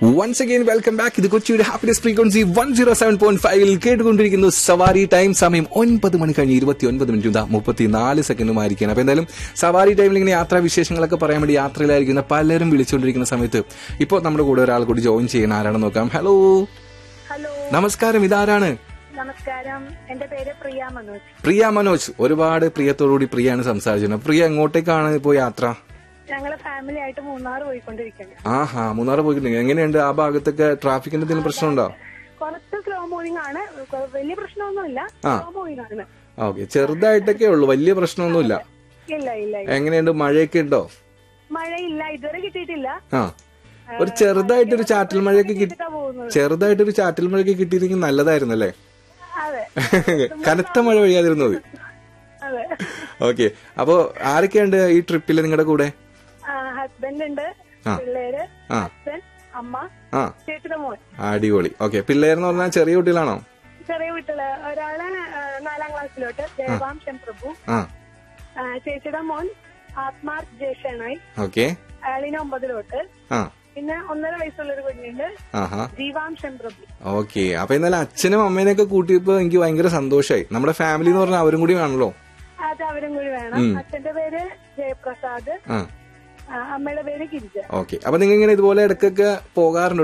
Once again welcome back ഇത് കൊച്ചിയുടെ happiness frequency one zero seven point ഫൈവിൽ കേട്ടുകൊണ്ടിരിക്കുന്നു സവാരി ടൈം സമയം ഒൻപത് മണി കഴിഞ്ഞ് ഇരുപത്തി ഒൻപത് മിനിറ്റ് ഇതാ മുപ്പത്തിനാല് സെക്കൻഡുമായിരിക്കണം അപ്പൊ എന്തായാലും സവാരി ടൈമിൽ ഇങ്ങനെ യാത്രാ വിശേഷങ്ങളൊക്കെ പറയാൻ വേണ്ടി യാത്രയിലായിരിക്കുന്ന പലരും വിളിച്ചുകൊണ്ടിരിക്കുന്ന സമയത്ത് ഇപ്പോൾ നമ്മുടെ കൂടെ ഒരാൾ കൂടി ജോയിൻ ചെയ്യണം ആരാണെന്ന് നോക്കാം ഹലോ ഹലോ നമസ്കാരം ഇതാരാണ് നമസ്കാരം എന്റെ പേര് പ്രിയ മനോജ് പ്രിയ മനോജ് ഒരുപാട് പ്രിയത്തോടുകൂടി പ്രിയാണ് സംസാരിച്ചത് പ്രിയ എങ്ങോട്ടേക്കാണ് ഇപ്പോൾ യാത്ര ഞങ്ങള് ഫാമിലി ആയിട്ട് മൂന്നാർ പോയിക്കൊണ്ടിരിക്കുകയാണ് ആഹാ മൂന്നാർ പോയിട്ടുണ്ട് എങ്ങനെയുണ്ട് ആ ഭാഗത്തൊക്കെ ട്രാഫിക്കിന്റെ എന്തെങ്കിലും പ്രശ്നമുണ്ടോ കുറച്ച് സ്ലോ മൂവിംഗ് ആണ് കൊ- വലിയ പ്രശ്നമൊന്നുമില്ല ആ. സ്ലോ മൂവിംഗ് ആണ് ഓക്കെ ചെറുതായിട്ടൊക്കെ ഉള്ളൂ വലിയ പ്രശ്നമൊന്നുമില്ല ഇല്ല ഇല്ല ഇല്ല. എങ്ങനെയുണ്ട് മഴയൊക്കെ ഉണ്ടോ മഴയില്ല ഇതുവരെ കിട്ടിയിട്ടില്ല ആ ഒരു ചെറുതായിട്ടൊരു ചാറ്റൽ മഴയൊക്കെ കിട്ടി ഇതാ പോകുന്നത് ചെറുതായിട്ടൊരു ചാറ്റൽ മഴയൊക്കെ കിട്ടിയിരുന്നെങ്കിൽ നല്ലതായിരുന്നു അല്ലേ അതെ കനത്ത മഴ പെയ്യാതിരുന്നത് അതെ ഓക്കെ അപ്പോ ആരൊക്കെയുണ്ട് ഈ ട്രിപ്പിൽ നിങ്ങളുടെ കൂടെ ഹസ്ബൻഡ് ഉണ്ട് ആ. പിള്ളേര് ആ. അച്ഛൻ അമ്മ ആ ചേച്ചിയുടെ മോൻ അടിപൊളി ഓക്കെ പിള്ളേരെന്ന് പറഞ്ഞാൽ ചെറിയ കുട്ടികളാണോ ചെറിയ വീട്ടില് ഒരാള് ആ, നാലാം ക്ലാസ്സിലോട്ട് ദേവാംശൻ പ്രഭു ആ ആ, ചേച്ചിയുടെ മോൻ ആത്മാർക്ക് ജയഷണായി ഓക്കെ അയാളിന് ഒമ്പതിലോട്ട് ആ പിന്നെ ഒന്നര വയസ്സുള്ള ഒരു കുഞ്ഞുണ്ട് ആഹാ ജീവാംശം പ്രഭു ഓക്കെ അപ്പൊ എന്നാലും അച്ഛനും അമ്മേനെയൊക്കെ കൂട്ടിയപ്പോ എനിക്ക് ഭയങ്കര സന്തോഷമായി നമ്മുടെ ഫാമിലി എന്ന് പറഞ്ഞാൽ അവരും കൂടി ആണല്ലോ അത് അവരും കൂടി വേണം അച്ഛന്റെ പേര് ജയപ്രസാദ് ആ ആ, അമ്മയുടെ പേര് ഗിരിജ ഓക്കെ അപ്പൊ നിങ്ങൾ ഇങ്ങനെ ഇതുപോലെ ഇടയ്ക്കൊക്കെ പോകാറുണ്ട്